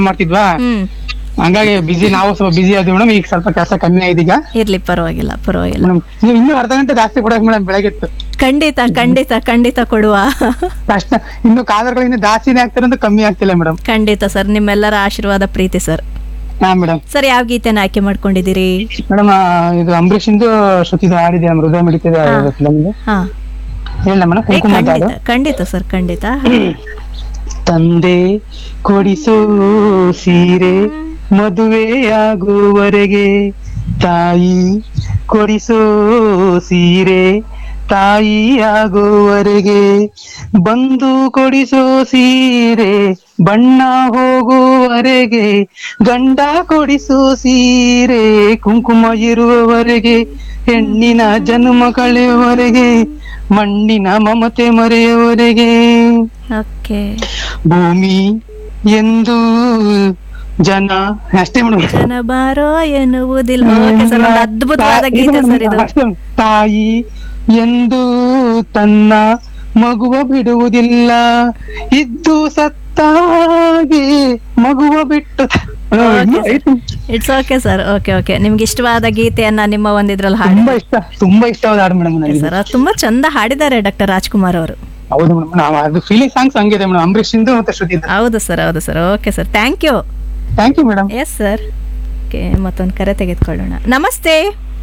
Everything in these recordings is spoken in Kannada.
ಮಾಡ್ತಿದ್ವಾ ಹ್ಮ್ ಹಂಗಾಗಿ ಬಿಸಿ ನಾವು ಸ್ವಲ್ಪ ಬಿಸಿ ಆದ್ವಿ ಮೇಡಮ್ ಈಗ ಸ್ವಲ್ಪ ಕೆಲಸ ಕಮ್ಮಿ ಆಯ್ತು ಈಗ ಇರ್ಲಿ ಪರವಾಗಿಲ್ಲ ಪರವಾಗಿಲ್ಲ ಮೇಡಮ್ ನೀವು ಇನ್ನೂ ಅರ್ಧ ಗಂಟೆ ಜಾಸ್ತಿ ಕೊಡಕ್ ಮೇಡಮ್ ಬೆಳಗ್ಗೆತ್ತು ಖಂಡಿತ ಖಂಡಿತ ಖಂಡಿತ ಕೊಡುವ ಕಷ್ಟ ಇನ್ನು ಕಾಲರ್ಗಳು ಇನ್ನು ಜಾಸ್ತಿನೇ ಆಗ್ತಾರೆ ಅಂತ ಕಮ್ಮಿ ಆಗ್ತಿಲ್ಲ ಮೇಡಮ್ ಖಂಡಿತ ಸರ್ ನಿಮ್ಮೆಲ್ಲರ ಆಶೀರ್ವಾದ ಪ್ರೀತಿ ಸರ್ ಹಾ ಮೇಡಮ್ ಸರ್ ಯಾವ ಗೀತೆನ ಆಯ್ಕೆ ಮಾಡ್ಕೊಂಡಿದ್ದೀರಿ ಮೇಡಮ್ ಇದು ಅಂಬರೀಷ್ ಇಂದು ಶ್ರುತಿದು ಹಾಡಿದೆ ನಮ್ಮ ಹೃದಯ ಮಿಡಿತಿದೆ ಫಿಲಮ್ದು ಹಾ ಹೇಳ ಮೇಡಮ್ ಏ, ಕುಂಕುಮ ಅಂತ ಹಾಡು. ಖಂಡಿತ ಖಂಡಿತ ಸರ್ ಖಂಡಿತ ತಂದೆ ಕೊಡಿಸೋ ಸೀರೆ ಮದುವೆಯಾಗುವವರೆಗೆ ತಾಯಿ ಕೊಡಿಸೋ ಸೀರೆ ತಾಯಿಯಾಗುವವರೆಗೆ ಬಂದು ಕೊಡಿಸೋ ಸೀರೆ ಬಣ್ಣ ಹೋಗುವವರೆಗೆ ಗಂಡ ಕೊಡಿಸೋ ಸೀರೆ ಕುಂಕುಮ ಇರುವವರೆಗೆ ಹೆಣ್ಣಿನ ಜನ್ಮ ಕಳೆಯುವವರೆಗೆ ಮಣ್ಣಿನ ಮಮತೆ ಮರೆಯುವವರೆಗೆ ಓಕೆ ಭೂಮಿ ಎಂದು ಜನ ಅಷ್ಟೇ ಮೇಡಮ್ ಜನ ಬಾರೋ ಎನ್ನುವುದಿಲ್ಲ ಓಕೆ ಸರ್ ಒಂದು ಅದ್ಭುತವಾದ ಗೀತೆ ಸರ್ ಇದು ತಾಯಿ ಎಂದು ತನ್ನ ಮಗುವ ಬಿಡುವುದಿಲ್ಲ ಇದ್ದು ಸತ್ತಾಗೆ ಮಗುವ ಬಿಟ್ಟು it's okay sir okay okay ನಿಮ್ಗೆ ಇಷ್ಟವಾದ ಗೀತೆಯನ್ನ ನಿಮ್ಮ ಒಂದಿದ್ರಲ್ಲಿ ಹಾಡಿ ತುಂಬಾ ಇಷ್ಟ ತುಂಬಾ ಇಷ್ಟವಾದ ಹಾಡು ಮೇಡಮ್ ನನಗೆ ಸರ್ ಅದು ತುಂಬಾ ಚಂದ ಹಾಡಿದ್ದಾರೆ ಡಾಕ್ಟರ್ ರಾಜ್ಕುಮಾರ್ ಅವರು ಹೌದು ಮೇಡಮ್ ನಾವು ಅದು ಫೀಲಿಂಗ್ ಸಾಂಗ್ಸ್ ಹಂಗಿದೆ ಮೇಡಮ್ ಅಂಬರೀಷ್ ಇಂದು ಮತ್ತೆ ಶ್ರುತಿ ಹೌದು ಸರ್ ಹೌದು sir okay sir thank you thank you madam yes sir okay ಮತ್ತೊಂದು ಕರೆ ತೆಗೆದುಕೊಳ್ಳೋಣ ನಮಸ್ತೆ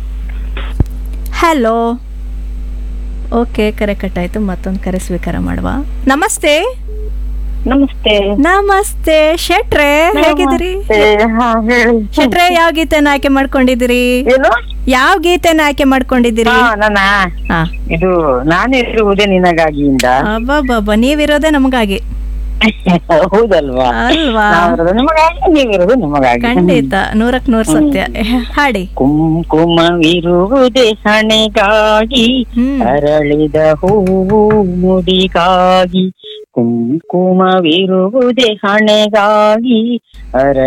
ಹಲೋ ಓಕೆ ಕರೆ ಕಟ್ಟಾಯ್ತು ಮತ್ತೊಂದು ಕರೆ ಸ್ವೀಕಾರ ಮಾಡುವ ನಮಸ್ತೆ ನಮಸ್ತೆ ನಮಸ್ತೆ ಶೆಟ್ರೆ ಹೇಗಿದ್ದೀರಿ ಏ, ಹಾ ಹೇಳಿ ಶೆಟ್ರೆ ಯಾವ ಗೀತೆನ ಆಯ್ಕೆ ಮಾಡ್ಕೊಂಡಿದ್ದೀರಿ ಏನು ಯಾವ ಗೀತೆನ ಆಯ್ಕೆ ಮಾಡ್ಕೊಂಡಿದ್ದೀರಿ ಹಾ ನನ್ನ ಹಾ ಇದು ನಾನಿರುವುದೇ ನಿನಗಾಗಿಯಿಂದ ಅಬ್ಬಬ್ಬಬ್ಬ ನೀವಿರೋದೇ ನಮಗಾಗಿ ಹೌದಲ್ವಾ ಅಲ್ವಾ ನಾವಿರೋದು ನಿಮಗಾಗಿ ನೀವಿರೋದು ನಿಮಗಾಗಿ ಖಂಡಿತ ನೂರಕ್ ನೂರ್ ಸತ್ಯ ಹಾಡಿ ಕುಂಕುಮವಿರುವುದೇ ಹಣೆಗಾಗಿ ಹ್ಮ್ ಅರಳಿದ ಹೂವು ಮುಡಿಗಾಗಿ ಕುಂಕುಮವಿರುವುದೇ ಹಣೆಗಾಗಿ ಅರ